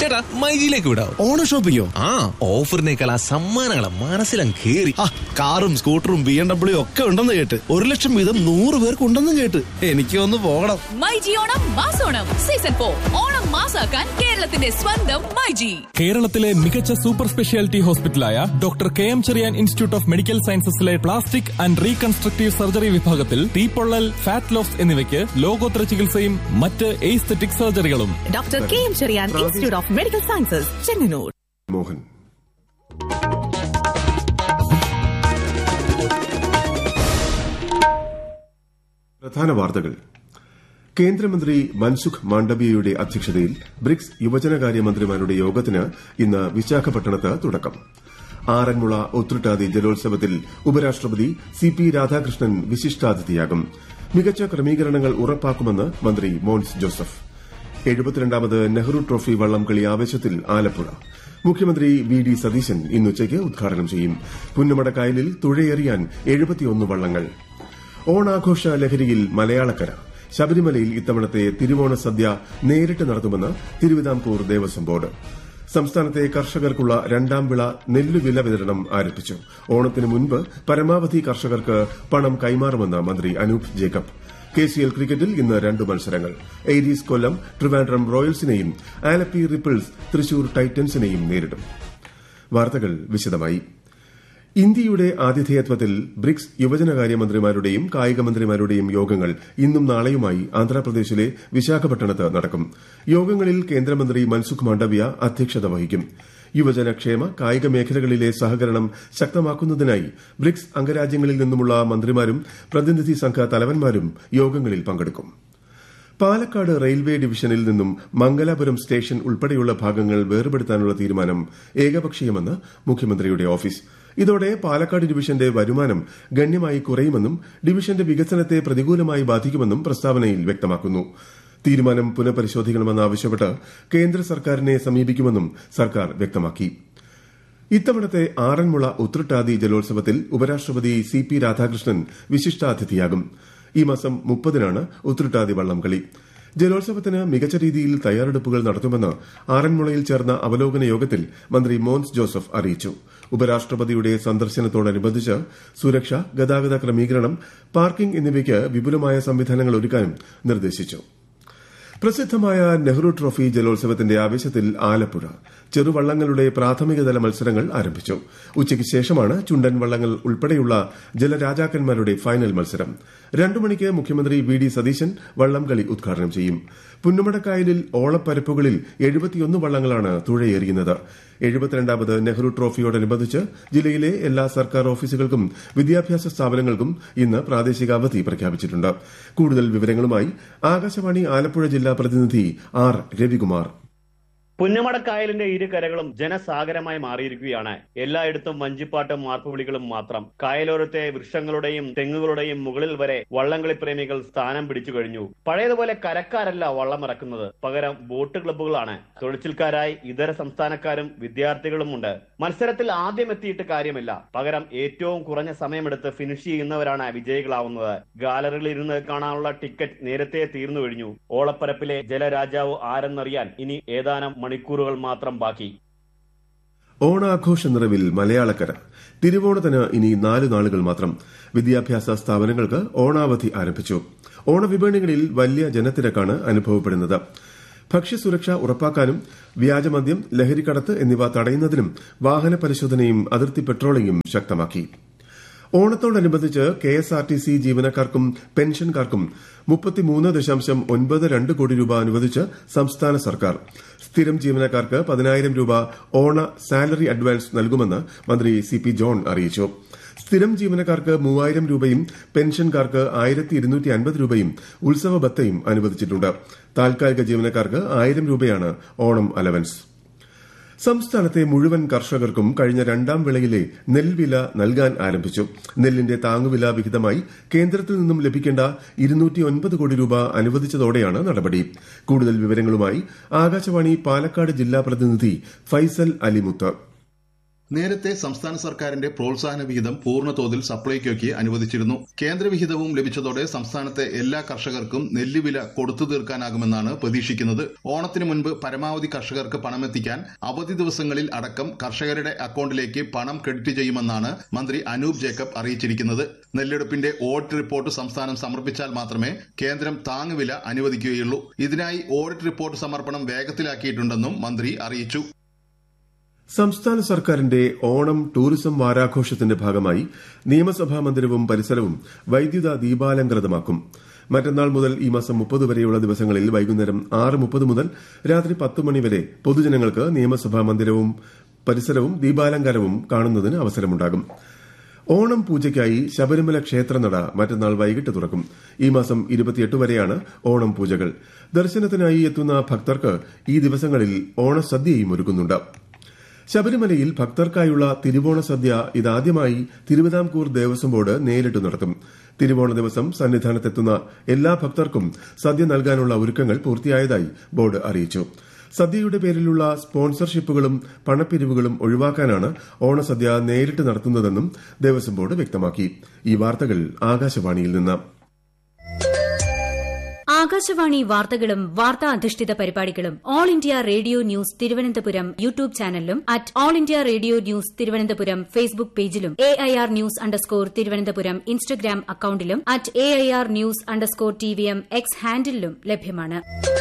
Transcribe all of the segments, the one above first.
ചേട്ടാ മൈജിയിലേക്ക് വിടാം ഓണ ഷോപ്പിങ്ങോ ആ ഓഫറിനേക്കാൾ ആ സമ്മാനങ്ങളെ മനസ്സിലും കേറി ആ കാറും സ്കൂട്ടറും ബി എം ഡബ്ല്യു ഒക്കെ ഉണ്ടെന്ന് കേട്ട് ഒരു ലക്ഷം വീതം നൂറ് പേർക്ക് ഉണ്ടെന്നും കേട്ട് എനിക്ക് ഒന്ന് പോകണം മൈജി ഓണം മാസോണം സീസൺ ഫോർ ഓണം മാസാക്കാൻ കേരളത്തിന്റെ സ്വന്തം മൈജി കേരളത്തിലെ മികച്ച സൂപ്പർ സ്പെഷ്യാലിറ്റി ഹോസ്പിറ്റലായ doctor K M Cherian institute of medical സയൻസസിലെ പ്ലാസ്റ്റിക് ആൻഡ് റീകൺസ്ട്രക്റ്റീവ് സർജറി വിഭാഗത്തിൽ തീപ്പൊള്ളൽ ഫാറ്റ് ലോസ് എന്നിവയ്ക്ക് ലോകോത്തര ചികിത്സയും മറ്റ് എയ്സ്തെറ്റിക് സർജറികളും doctor K M Cherian institute of medical sciences Chengannur Mohan പ്രധാന വാർത്തകൾ കേന്ദ്രമന്ത്രി മൻസുഖ് മാണ്ഡവ്യയുടെ അധ്യക്ഷതയിൽ ബ്രിക്സ് യുവജനകാര്യ മന്ത്രിമാരുടെ യോഗത്തിന് ഇന്ന് വിശാഖപട്ടണത്ത് തുടക്കം ആറന്മുള ഒത്തുട്ടാതി ജലോത്സവത്തിൽ ഉപരാഷ്ട്രപതി സി പി രാധാകൃഷ്ണൻ വിശിഷ്ടാതിഥിയാകും മികച്ച ക്രമീകരണങ്ങൾ ഉറപ്പാക്കുമെന്ന് മന്ത്രി മോൻസ് ജോസഫ് എഴുപത്തിരണ്ടാമത് നെഹ്റു ട്രോഫി വള്ളംകളി ആവേശത്തിൽ ആലപ്പുഴ മുഖ്യമന്ത്രി വി ഡി സതീശൻ ഇന്നുച്ചയ്ക്ക് ഉദ്ഘാടനം ചെയ്യും പുന്നമടക്കായലിൽ തുഴയെറിയാൻ എഴുപത്തിയൊന്ന് വള്ളങ്ങൾ ഓണാഘോഷ ലഹരിയിൽ മലയാളക്കര ശബരിമലയിൽ ഇത്തവണത്തെ തിരുവോണ സദ്യ നേരിട്ട് നടത്തുമെന്ന് തിരുവിതാംകൂർ ദേവസ്വം ബോർഡ് സംസ്ഥാനത്തെ കർഷകർക്കുള്ള രണ്ടാം വിള നെല്ലുവില വിതരണം ആരംഭിച്ചു ഓണത്തിന് മുൻപ് പരമാവധി കർഷകർക്ക് പണം കൈമാറുമെന്ന് മന്ത്രി Anoop Jacob K C L ക്രിക്കറ്റിൽ ഇന്ന് രണ്ട് മത്സരങ്ങൾ എയ്രീസ് കൊല്ലം ട്രിവാൻഡ്രം റോയൽസിനെയും ആലപ്പി റിപ്പിൾസ് തൃശൂർ ടൈറ്റൻസിനെയും നേരിടും വാർത്തകൾ വിശദമായി ഇന്ത്യയുടെ ആതിഥേയത്വത്തിൽ ബ്രിക്സ് യുവജനകാര്യമന്ത്രിമാരുടെയും കായിക മന്ത്രിമാരുടെയും യോഗങ്ങൾ ഇന്നും നാളെയുമായി ആന്ധ്രാപ്രദേശിലെ വിശാഖപട്ടണത്ത് നടക്കും യോഗങ്ങളിൽ കേന്ദ്രമന്ത്രി മൻസുഖ് മാണ്ഡവ്യ അധ്യക്ഷത വഹിക്കും യുവജനക്ഷേമ കായിക മേഖലകളിലെ സഹകരണം ശക്തമാക്കുന്നതിനായി ബ്രിക്സ് അംഗരാജ്യങ്ങളിൽ നിന്നുമുള്ള മന്ത്രിമാരും പ്രതിനിധി സംഘ തലവന്മാരും യോഗങ്ങളിൽ പങ്കെടുക്കും പാലക്കാട് റെയിൽവേ ഡിവിഷനിൽ നിന്നും മംഗലാപുരം സ്റ്റേഷൻ ഉൾപ്പെടെയുള്ള ഭാഗങ്ങൾ വേർപെടുത്താനുള്ള തീരുമാനം ഏകപക്ഷീയമെന്ന് മുഖ്യമന്ത്രിയുടെ ഓഫീസ് ഇതോടെ പാലക്കാട് ഡിവിഷന്റെ വരുമാനം ഗണ്യമായി കുറയുമെന്നും ഡിവിഷന്റെ വികസനത്തെ പ്രതികൂലമായി ബാധിക്കുമെന്നും പ്രസ്താവനയിൽ വ്യക്തമാക്കുന്നു തീരുമാനം പുനഃപരിശോധിക്കണമെന്നാവശ്യപ്പെട്ട് കേന്ദ്ര സർക്കാരിനെ സമീപിക്കുമെന്നും സർക്കാർ വ്യക്തമാക്കി ഇത്തവണത്തെ ആറന്മുള ഉത്രട്ടാതി ജലോത്സവത്തിൽ ഉപരാഷ്ട്രപതി സി പി രാധാകൃഷ്ണൻ വിശിഷ്ടാതിഥിയാകും ഈ മാസം മുപ്പതിനാണ് ഉത്രട്ടാതി വള്ളംകളി ജലോത്സവത്തിന് മികച്ച രീതിയിൽ തയ്യാറെടുപ്പുകൾ നടത്തുമെന്ന് ആറന്മുളയിൽ ചേർന്ന അവലോകന യോഗത്തിൽ മന്ത്രി മോൻസ് ജോസഫ് അറിയിച്ചു ഉപരാഷ്ട്രപതിയുടെ സന്ദർശനത്തോടനുബന്ധിച്ച് സുരക്ഷ ഗതാഗത ക്രമീകരണം പാർക്കിംഗ് എന്നിവയ്ക്ക് വിപുലമായ സംവിധാനങ്ങൾ ഒരുക്കാനും നിർദ്ദേശിച്ചു പ്രസിദ്ധമായ നെഹ്റു ട്രോഫി ജലോത്സവത്തിന്റെ ആവേശത്തിൽ ആലപ്പുഴ ചെറുവള്ളങ്ങളുടെ പ്രാഥമികതല മത്സരങ്ങൾ ആരംഭിച്ചു ഉച്ചയ്ക്ക് ശേഷമാണ് ചുണ്ടൻ വള്ളങ്ങൾ ഉൾപ്പെടെയുള്ള ജലരാജാക്കന്മാരുടെ ഫൈനൽ മത്സരം രണ്ടു മണിക്ക് മുഖ്യമന്ത്രി വി ഡി സതീശൻ വള്ളംകളി ഉദ്ഘാടനം ചെയ്യും പുന്നമടക്കായലിൽ ഓളപ്പരപ്പുകളിൽ എഴുപത്തിയൊന്ന് വള്ളങ്ങളാണ് തുഴയേറിയുന്നത് എഴുപത്തിരണ്ടാമത് നെഹ്റു ട്രോഫിയോടനുബന്ധിച്ച് ജില്ലയിലെ എല്ലാ സർക്കാർ ഓഫീസുകൾക്കും വിദ്യാഭ്യാസ സ്ഥാപനങ്ങൾക്കും ഇന്ന് പ്രാദേശിക അവധി പ്രഖ്യാപിച്ചിട്ടുണ്ട് കൂടുതൽ വിവരങ്ങളുമായി ആകാശവാണി ആലപ്പുഴ ജില്ലാ പ്രതിനിധി ആർ രവികുമാർ പുന്നമടക്കായലിന്റെ ഇരു കരകളും ജനസാഗരമായി മാറിയിരിക്കുകയാണ് എല്ലായിടത്തും വഞ്ചിപ്പാട്ടും മാർപ്പുവിളികളും മാത്രം കായലോരത്തെ വൃക്ഷങ്ങളുടെയും തെങ്ങുകളുടെയും മുകളിൽ വരെ വള്ളംകളി പ്രേമികൾ സ്ഥാനം പിടിച്ചു കഴിഞ്ഞു പഴയതുപോലെ കരക്കാരല്ല വള്ളം ഇറക്കുന്നത് പകരം ബോട്ട് ക്ലബ്ബുകളാണ് തൊഴിച്ചിൽക്കാരായി ഇതര സംസ്ഥാനക്കാരും വിദ്യാർത്ഥികളും ഉണ്ട് മത്സരത്തിൽ ആദ്യം എത്തിയിട്ട് കാര്യമില്ല പകരം ഏറ്റവും കുറഞ്ഞ സമയമെടുത്ത് ഫിനിഷ് ചെയ്യുന്നവരാണ് വിജയികളാവുന്നത് ഗാലറിയിൽ ഇരുന്ന് കാണാനുള്ള ടിക്കറ്റ് നേരത്തെ തീർന്നു കഴിഞ്ഞു ഓളപ്പരപ്പിലെ ജലരാജാവ് ആരെന്നറിയാൻ ഇനി ഏതാനും മണിക്കൂറുകൾ മാത്രം ബാക്കി ഓണാഘോഷ നിറവിൽ മലയാളക്കര തിരുവോണത്തിന് ഇനി നാല് നാളുകൾ മാത്രം വിദ്യാഭ്യാസ സ്ഥാപനങ്ങൾക്ക് ഓണാവധി ആരംഭിച്ചു ഓണവിപണികളിൽ വലിയ ജനത്തിരക്കാണ് അനുഭവപ്പെടുന്നത് ഭക്ഷ്യസുരക്ഷ ഉറപ്പാക്കാനും വ്യാജമദ്യം ലഹരിക്കടത്ത് എന്നിവ തടയുന്നതിനും വാഹന പരിശോധനയും അതിർത്തി പെട്രോളിംഗും ശക്തമാക്കി ഓണത്തോടനുബന്ധിച്ച് K S R T C ജീവനക്കാർക്കും പെൻഷൻകാർക്കും മുപ്പത്തിമൂന്ന് ദശാംശം ഒൻപത് രണ്ട് കോടി രൂപ അനുവദിച്ച് സംസ്ഥാന സർക്കാർ സ്ഥിരം ജീവനക്കാർക്ക് പതിനായിരം രൂപ ഓണ സാലറി അഡ്വാൻസ് നൽകുമെന്ന് മന്ത്രി സി പി ജോൺ അറിയിച്ചു സ്ഥിരം ജീവനക്കാർക്ക് മൂവായിരം രൂപയും പെൻഷൻകാർക്ക് ആയിരത്തി ഇരുന്നൂറ്റി അൻപത് രൂപയും ഉത്സവ ബത്തയും അനുവദിച്ചിട്ടുണ്ട് താൽക്കാലിക ജീവനക്കാർക്ക് ആയിരം രൂപയാണ് ഓണം അലവൻസ് സംസ്ഥാനത്തെ മുഴുവൻ കർഷകർക്കും കഴിഞ്ഞ രണ്ടാം വിളയിലെ നെൽവില നൽകാൻ ആരംഭിച്ചു നെല്ലിന്റെ താങ്ങുവില വിഹിതമായി കേന്ദ്രത്തിൽ നിന്നും ലഭിക്കേണ്ട ഇരുന്നൂറ്റി കോടി രൂപ അനുവദിച്ചതോടെയാണ് നടപടി കൂടുതൽ വിവരങ്ങളുമായി ആകാശവാണി പാലക്കാട് ജില്ലാ പ്രതിനിധി ഫൈസൽ അലിമുത്ത് നേരത്തെ സംസ്ഥാന സർക്കാരിന്റെ പ്രോത്സാഹന വിഹിതം പൂർണ്ണതോതിൽ സപ്ലൈകോയ്ക്ക് അനുവദിച്ചിരുന്നു കേന്ദ്രവിഹിതവും ലഭിച്ചതോടെ സംസ്ഥാനത്തെ എല്ലാ കർഷകർക്കും നെല്ലുവില കൊടുത്തു തീർക്കാനാകുമെന്നാണ് പ്രതീക്ഷിക്കുന്നത് ഓണത്തിന് മുൻപ് പരമാവധി കർഷകർക്ക് പണമെത്തിക്കാൻ അവധി ദിവസങ്ങളിൽ അടക്കം കർഷകരുടെ അക്കൌണ്ടിലേക്ക് പണം ക്രെഡിറ്റ് ചെയ്യുമെന്നാണ് മന്ത്രി അനൂപ് ജേക്കബ് അറിയിച്ചിരിക്കുന്നത് നെല്ലെടുപ്പിന്റെ ഓഡിറ്റ് റിപ്പോർട്ട് സംസ്ഥാനം സമർപ്പിച്ചാൽ മാത്രമേ കേന്ദ്രം താങ്ങുവില അനുവദിക്കുകയുള്ളൂ ഇതിനായി ഓഡിറ്റ് റിപ്പോർട്ട് സമർപ്പണം വേഗത്തിലാക്കിയിട്ടുണ്ടെന്നും മന്ത്രി അറിയിച്ചു സംസ്ഥാന സർക്കാരിന്റെ ഓണം ടൂറിസം വാരാഘോഷത്തിന്റെ ഭാഗമായി നിയമസഭാ മന്ദിരവും പരിസരവും വൈദ്യുത ദീപാലങ്കൃതമാക്കും മറ്റന്നാൾ മുതൽ ഈ മാസം മുപ്പത് വരെയുള്ള ദിവസങ്ങളിൽ വൈകുന്നേരം ആറ് മുപ്പത് മുതൽ രാത്രി പത്ത് മണിവരെ പൊതുജനങ്ങൾക്ക് നിയമസഭാ മന്ദിരവും പരിസരവും ദീപാലങ്കാരവും കാണുന്നതിന് അവസരമുണ്ടാകും ഓണം പൂജയ്ക്കായി ശബരിമല ക്ഷേത്രനട മറ്റന്നാൾ വൈകിട്ട് തുറക്കും ഈ മാസം ഇരുപത്തിയെട്ട് വരെയാണ് ഓണം പൂജകൾ ദർശനത്തിനായി എത്തുന്ന ഭക്തർക്ക് ഈ ദിവസങ്ങളിൽ ഓണസദ്യയും ഒരുക്കുന്നുണ്ട് ശബരിമലയിൽ ഭക്തർക്കായുള്ള തിരുവോണ സദ്യ ഇതാദ്യമായി തിരുവിതാംകൂർ ദേവസ്വം ബോർഡ് നേരിട്ട് നടത്തും തിരുവോണ ദിവസം സന്നിധാനത്തെത്തുന്ന എല്ലാ ഭക്തർക്കും സദ്യ നൽകാനുള്ള ഒരുക്കങ്ങൾ പൂർത്തിയായതായി ബോർഡ് അറിയിച്ചു സദ്യയുടെ പേരിലുള്ള സ്പോൺസർഷിപ്പുകളും പണപ്പിരിവുകളും ഒഴിവാക്കാനാണ് ഓണസദ്യ നേരിട്ട് നടത്തുന്നതെന്നും ദേവസ്വം ബോർഡ് വ്യക്തമാക്കി ഈ വാർത്തകൾ ആകാശവാണിയിൽ നിന്ന് ആകാശവാണി വാർത്തകളും വാർത്താ അധിഷ്ഠിത പരിപാടികളും All India Radio News Thiruvananthapuram YouTube ചാനലിലും at All India Radio News Thiruvananthapuram Facebook പേജിലും A I R news underscore Thiruvananthapuram Instagram അക്കൌണ്ടിലും at A I R news underscore T V M X ഹാൻഡിലും ലഭ്യമാണ്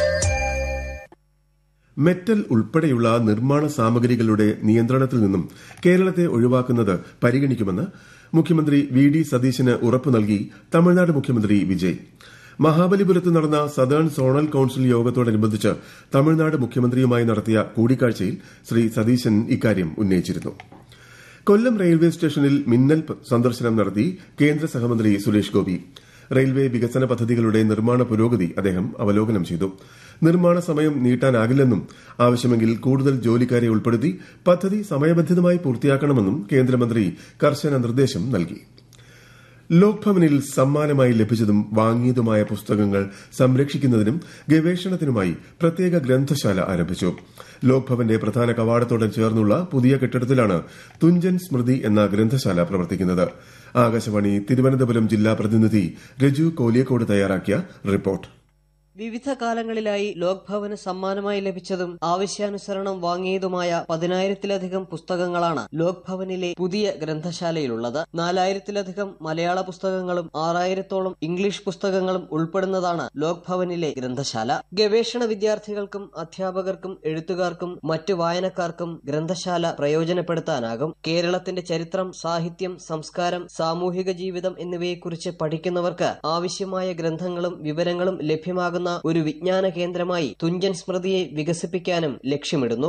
മെറ്റൽ ഉൾപ്പെടെയുള്ള നിർമ്മാണ സാമഗ്രികളുടെ നിയന്ത്രണത്തിൽ നിന്നും കേരളത്തെ ഒഴിവാക്കുന്നത് പരിഗണിക്കുമെന്ന് മുഖ്യമന്ത്രി വി ഡി സതീശന് ഉറപ്പു നൽകി തമിഴ്നാട് മുഖ്യമന്ത്രി വിജയ് മഹാബലിപുരത്ത് നടന്ന സദേൺ സോണൽ കൌൺസിൽ യോഗത്തോടനുബന്ധിച്ച് തമിഴ്നാട് മുഖ്യമന്ത്രിയുമായി നടത്തിയ കൂടിക്കാഴ്ചയിൽ ശ്രീ സതീശൻ ഇക്കാര്യം ഉന്നയിച്ചിരുന്നു കൊല്ലം റെയിൽവേ സ്റ്റേഷനിൽ മിന്നൽ സന്ദർശനം നടത്തി കേന്ദ്ര സഹമന്ത്രി സുരേഷ് ഗോപി റെയിൽവേ വികസന പദ്ധതികളുടെ നിർമ്മാണ പുരോഗതി അദ്ദേഹം അവലോകനം ചെയ്തു നിർമ്മാണ സമയം നീട്ടാനാകില്ലെന്നും ആവശ്യമെങ്കിൽ കൂടുതൽ ജോലിക്കാരെ ഉൾപ്പെടുത്തി പദ്ധതി സമയബന്ധിതമായി പൂർത്തിയാക്കണമെന്നും കേന്ദ്രമന്ത്രി കർശന നിർദ്ദേശം നൽകി ലോക്ഭവനിൽ സമ്മാനമായി ലഭിച്ചതും വാങ്ങിയതുമായ പുസ്തകങ്ങൾ സംരക്ഷിക്കുന്നതിനും ഗവേഷണത്തിനുമായി പ്രത്യേക ഗ്രന്ഥശാല ആരംഭിച്ചു ലോക്ഭവന്റെ പ്രധാന കവാടത്തോട് ചേർന്നുള്ള പുതിയ കെട്ടിടത്തിലാണ് തുഞ്ചൻ സ്മൃതി എന്ന ഗ്രന്ഥശാല പ്രവർത്തിക്കുന്നത് ആകാശവാണി തിരുവനന്തപുരം ജില്ലാ പ്രതിനിധി രജു കോലിയക്കോട് തയ്യാറാക്കിയ റിപ്പോർട്ട് വിവിധ കാലങ്ങളിലായി ലോക്ഭവന് സമ്മാനമായി ലഭിച്ചതും ആവശ്യാനുസരണം വാങ്ങിയതുമായ പതിനായിരത്തിലധികം പുസ്തകങ്ങളാണ് ലോക്ഭവനിലെ പുതിയ ഗ്രന്ഥശാലയിലുള്ളത് നാലായിരത്തിലധികം മലയാള പുസ്തകങ്ങളും ആറായിരത്തോളം ഇംഗ്ലീഷ് പുസ്തകങ്ങളും ഉൾപ്പെടുന്നതാണ് ലോക്ഭവനിലെ ഗ്രന്ഥശാല ഗവേഷണ വിദ്യാർത്ഥികൾക്കും അധ്യാപകർക്കും എഴുത്തുകാർക്കും മറ്റു വായനക്കാർക്കും ഗ്രന്ഥശാല പ്രയോജനപ്പെടുത്താനാകും കേരളത്തിന്റെ ചരിത്രം സാഹിത്യം സംസ്കാരം സാമൂഹിക ജീവിതം എന്നിവയെക്കുറിച്ച് പഠിക്കുന്നവർക്ക് ആവശ്യമായ ഗ്രന്ഥങ്ങളും വിവരങ്ങളും ലഭ്യമാകുന്ന ഒരു വിജ്ഞാന കേന്ദ്രമായി തുഞ്ചൻ സ്മൃതിയെ വികസിപ്പിക്കാനും ലക്ഷ്യമിടുന്നു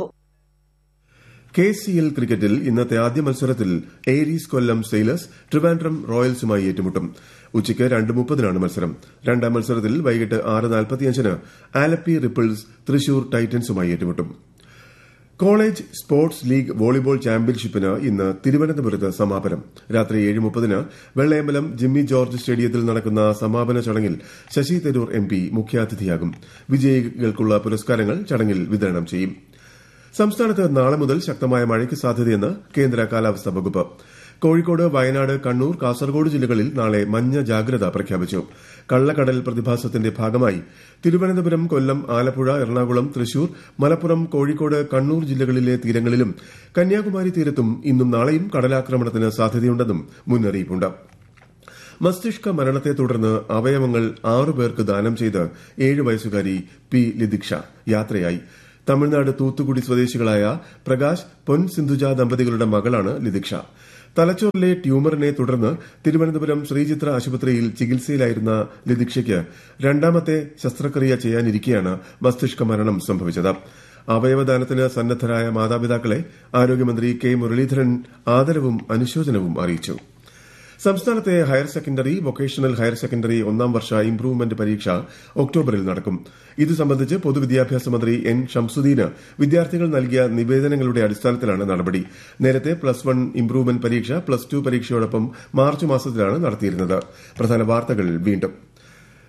കെ സി എൽ ക്രിക്കറ്റിൽ ഇന്നത്തെ ആദ്യ മത്സരത്തിൽ ഏരീസ് കൊല്ലം സെയിലേഴ്സ് ട്രിവാൻഡ്രം റോയൽസുമായി ഏറ്റുമുട്ടും ഉച്ചയ്ക്ക് രണ്ട് മുപ്പതിനാണ് മത്സരം രണ്ടാം മത്സരത്തിൽ വൈകിട്ട് ആറ് നാൽപ്പത്തിയഞ്ചിന് ആലപ്പി റിപ്പിൾസ് തൃശൂർ ടൈറ്റൻസുമായി ഏറ്റുമുട്ടും കോളേജ് സ്പോർട്സ് ലീഗ് വോളിബോൾ ചാമ്പ്യൻഷിപ്പിന് ഇന്ന് തിരുവനന്തപുരത്ത് സമാപനം രാത്രി ഏഴ് മുപ്പതിന് വെള്ളയമ്പലം ജിമ്മി ജോർജ് സ്റ്റേഡിയത്തിൽ നടക്കുന്ന സമാപന ചടങ്ങിൽ ശശി തരൂർ എം പി മുഖ്യാതിഥിയാകും വിജയികൾക്കുള്ള പുരസ്കാരങ്ങൾ ചടങ്ങിൽ വിതരണം ചെയ്യും സംസ്ഥാനത്ത് നാളെ മുതൽ ശക്തമായ മഴയ്ക്ക് സാധ്യതയെന്ന് കേന്ദ്ര കാലാവസ്ഥാ വകുപ്പ് കോഴിക്കോട് വയനാട് കണ്ണൂർ കാസർഗോഡ് ജില്ലകളിൽ നാളെ മഞ്ഞ ജാഗ്രത പ്രഖ്യാപിച്ചു കള്ളക്കടൽ പ്രതിഭാസത്തിന്റെ ഭാഗമായി തിരുവനന്തപുരം കൊല്ലം ആലപ്പുഴ എറണാകുളം തൃശൂർ മലപ്പുറം കോഴിക്കോട് കണ്ണൂർ ജില്ലകളിലെ തീരങ്ങളിലും കന്യാകുമാരി തീരത്തും ഇന്നും നാളെയും കടലാക്രമണത്തിന് സാധ്യതയുണ്ടെന്നും മുന്നറിയിപ്പുണ്ട് മസ്തിഷ്ക മരണത്തെ തുടർന്ന് അവയവങ്ങൾ ആറുപേർക്ക് ദാനം ചെയ്ത് ഏഴ് വയസ്സുകാരി പി ലിദിക്ഷ യാത്രയായി തമിഴ്നാട് തൂത്തുക്കുടി സ്വദേശികളായ പ്രകാശ് പൊൻ സിന്ധുജ ദമ്പതികളുടെ മകളാണ് ലിദിക്ഷ തലച്ചോറിലെ ട്യൂമറിനെ തുടർന്ന് തിരുവനന്തപുരം ശ്രീചിത്ര ആശുപത്രിയിൽ ചികിത്സയിലായിരുന്ന ലിദിക്ഷയ്ക്ക് രണ്ടാമത്തെ ശസ്ത്രക്രിയ ചെയ്യാനിരിക്കെയാണ് മസ്തിഷ്ക മരണം സംഭവിച്ചത് അവയവദാനത്തിന് സന്നദ്ധരായ മാതാപിതാക്കളെ ആരോഗ്യമന്ത്രി കെ മുരളീധരൻ ആദരവും അനുശോചനവും അറിയിച്ചു സംസ്ഥാനത്തെ higher secondary vocational higher secondary ഒന്നാം വർഷ ഇംപ്രൂവ്മെന്റ് പരീക്ഷ ഒക്ടോബറിൽ നടക്കും ഇത് സംബന്ധിച്ച് പൊതുവിദ്യാഭ്യാസ മന്ത്രി എൻ ഷംസുദ്ദീന് വിദ്യാർത്ഥികൾ നൽകിയ നിവേദനങ്ങളുടെ അടിസ്ഥാനത്തിലാണ് നടപടി നേരത്തെ പ്ലസ് വൺ ഇംപ്രൂവ്മെന്റ് പരീക്ഷ പ്ലസ് ടു പരീക്ഷയോടൊപ്പം മാർച്ച് മാസത്തിലാണ് നടത്തിയിരുന്നത് പ്രധാന വാർത്തകൾ വീണ്ടും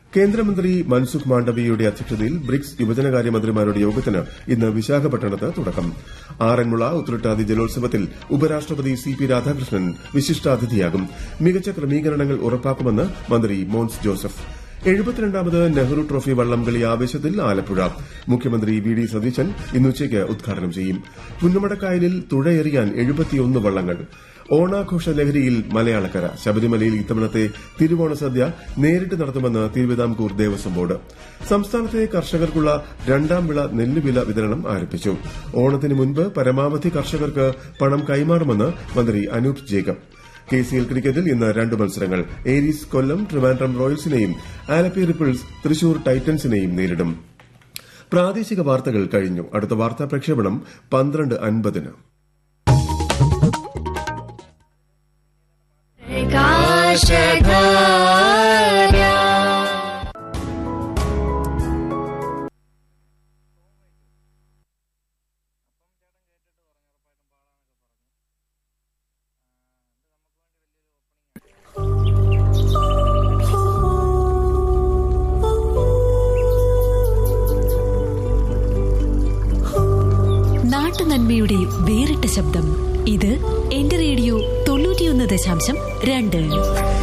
കേന്ദ്രമന്ത്രി മൻസുഖ് മാണ്ഡവ്യയുടെ അധ്യക്ഷതയിൽ ബ്രിക്സ് യുവജനകാര്യമന്ത്രിമാരുടെ യോഗത്തിന് ഇന്ന് വിശാഖപട്ടണത്ത് തുടക്കം ആറന്മുള ഉത്രട്ടാതി ജലോത്സവത്തിൽ ഉപരാഷ്ട്രപതി സി പി രാധാകൃഷ്ണൻ വിശിഷ്ടാതിഥിയാകും മികച്ച ക്രമീകരണങ്ങൾ ഉറപ്പാക്കുമെന്ന് മന്ത്രി മോൻസ് ജോസഫ് എഴുപത്തിരണ്ടാമത് നെഹ്റു ട്രോഫി വള്ളംകളി ആവേശത്തിൽ ആലപ്പുഴ മുഖ്യമന്ത്രി വി ഡി സതീശൻ ഇന്നുച്ചയ്ക്ക് ഉദ്ഘാടനം ചെയ്യും പുന്നമടക്കായലിൽ തുഴയെറിയാൻ എഴുപത്തിയൊന്ന് വള്ളങ്ങൾ ഓണാഘോഷ ലഹരിയിൽ മലയാളക്കര ശബരിമലയിൽ ഇത്തവണത്തെ തിരുവോണ സദ്യ നേരിട്ട് നടത്തുമെന്ന് തിരുവിതാംകൂർ ദേവസ്വം ബോർഡ് സംസ്ഥാനത്തെ കർഷകർക്കുള്ള രണ്ടാം വിള നെല്ലുവില വിതരണം ആരംഭിച്ചു ഓണത്തിന് മുൻപ് പരമാവധി കർഷകർക്ക് പണം കൈമാറുമെന്ന് മന്ത്രി Anoop Jacob K C L ക്രിക്കറ്റിൽ ഇന്ന് രണ്ട് മത്സരങ്ങൾ ഏരീസ് കൊല്ലം ട്രിവാൻഡ്രം റോയൽസിനെയും ആലപ്പി റിപ്പിൾസ് തൃശൂർ ടൈറ്റൻസിനെയും നേരിടും പ്രാദേശിക വാർത്തകൾ കഴിഞ്ഞു അടുത്ത വാർത്താ പ്രക്ഷേപണം പന്ത്രണ്ട് അൻപതിന് നാട്ടുനന്മയുടെ വേറിട്ട ശബ്ദം ഇത് എന്റെ റേഡിയോ തൊണ്ണൂറ്റിയൊന്ന് ദശാംശം രണ്ട്